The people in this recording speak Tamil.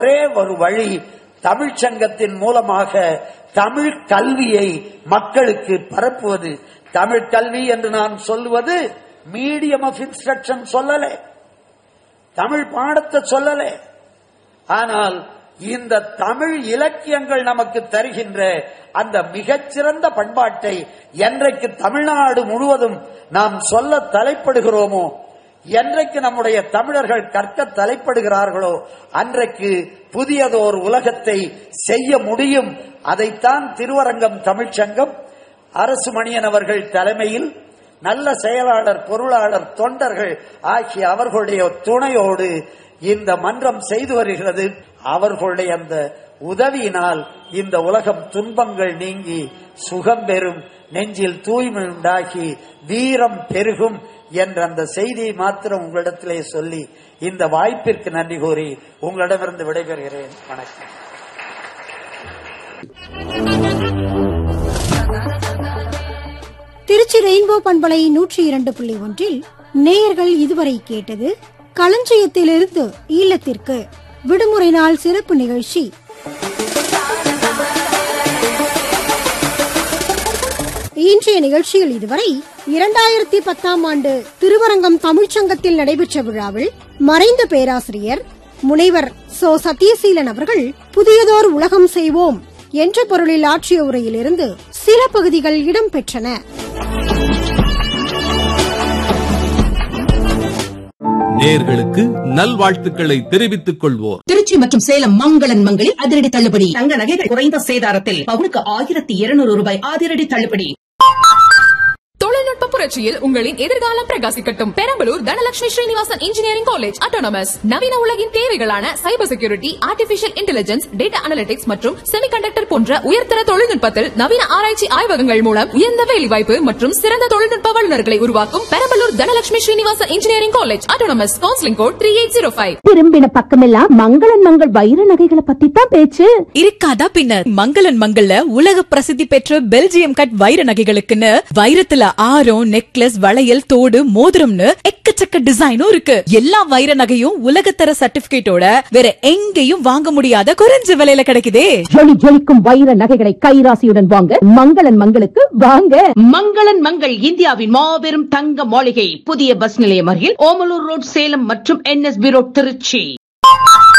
ஒரே ஒரு வழி தமிழ்ச் சங்கத்தின் மூலமாக தமிழ் கல்வியை மக்களுக்கு பரப்புவது தமிழ் கல்வி என்று நான் சொல்லுவது மீடியம் ஆஃப் இன்ஸ்ட்ரக்ஷன் சொல்லலை தமிழ் பாடத்தை சொல்லலை ஆனால் இந்த தமிழ் இலக்கியங்கள் நமக்கு தருகின்ற அந்த மிகச்சிறந்த பண்பாட்டை என்றைக்கு தமிழ்நாடு முழுவதும் நாம் சொல்ல தலைப்படுகிறோமோ என்றைக்கு நம்முடைய தமிழர்கள் கற்க தலைப்படுகிறார்களோ அன்றைக்கு புதியதோர் உலகத்தை செய்ய முடியும் அதைத்தான் திருவரங்கம் தமிழ்ச்சங்கம் அரசு மணியன் அவர்கள் தலைமையில் நல்ல செயலாளர் பொருளாளர் தொண்டர்கள் ஆகிய அவர்களுடைய துணையோடு இந்த மன்றம் செய்து வருகிறது அவர்களுடைய அந்த உதவியினால் இந்த உலகம் துன்பங்கள் நீங்கி சுகம் பெறும் நெஞ்சில் தூய்மை உண்டாகி வீரம் பெருகும் என்ற அந்த செய்தியை மாத்திரம் உங்களிடத்திலே சொல்லி இந்த வாய்ப்பிற்கு நன்றி கூறி உங்களிடமிருந்து விடைபெறுகிறேன் வணக்கம் திருச்சி ரெயின்போ பண்பலை நூற்றி இரண்டு புள்ளி ஒன்றில் நேயர்கள் இதுவரை கேட்டது களஞ்சியத்திலிருந்து ஈழத்திற்கு விடுமுறை நாள் சிறப்பு நிகழ்ச்சி இன்றைய நிகழ்ச்சியில் இதுவரை இரண்டாயிரத்தி பத்தாம் ஆண்டு திருவரங்கம் தமிழ்ச்சங்கத்தில் நடைபெற்ற விழாவில் மறைந்த பேராசிரியர் முனைவர் சோ சத்யசீலன் அவர்கள் புதியதோர் உலகம் செய்வோம் என்ற பொருளில் ஆற்றிய உரையிலிருந்து சில பகுதிகள் இடம்பெற்றன நேர்களுக்கு நல்வாழ்த்துக்களை தெரிவித்துக் கொள்வோர் திருச்சி மற்றும் சேலம் மங்களன் மங்களில் அதிரடி தள்ளுபடி தங்க நகைகள் குறைந்த சேதாரத்தில் பவுனுக்கு ஆயிரத்தி இருநூறு ரூபாய் அதிரடி தள்ளுபடி தொழில்நுட்ப புரட்சியில் உங்களின் எதிர்காலம் பிரகாசிக்கட்டும் Perambalur Dhanalakshmi Srinivasan engineering college autonomous நவீன உலகின் தேவைகளான cyber security artificial intelligence data analytics மற்றும் செமிகண்டக்டர் போன்ற உயர்தர தொழில்நுட்பத்தில் நவீன ஆராய்ச்சி ஆய்வகங்கள் மூலம் உயர்ந்த வேலைவாய்ப்பு மற்றும் சிறந்த தொழில்நுட்ப வல்லுநர்களை உருவாக்கும் Perambalur Dhanalakshmi Srinivasan engineering college autonomous counselling code three eight zero five திரும்பின பக்கமெல்லாம் மங்களன் மங்கள் வைர நகைகளை பத்தி தான் பேச்சு இருக்காதா பின்னர் மங்களன் மங்கள்ல உலக பிரசித்தி பெற்ற பெல்ஜியம் கட் வைர நகைகளுக்குன்னு வைரத்துல ஆரம் நெக்லஸ் வளையல் தோடு மோதிரம்னு எக்கச்சக்க டிசைனும் இருக்கு எல்லா வைர நகையும் உலகத்தர சர்டிபிகேட்டோட வேற எங்கேயும் வாங்க முடியாத குறைஞ்ச விலையில கிடைக்குதே ஜொலி ஜொலிக்கும் வைர நகைகளை கைராசியுடன் வாங்க மங்களன் மங்களுக்கு வாங்க மங்களன் மங்கள் இந்தியாவின் மாபெரும் தங்க மாளிகை புதிய பஸ் நிலையம் அருகில் ஓமலூர் ரோட் சேலம் மற்றும் என்எஸ்பி ரோட் திருச்சி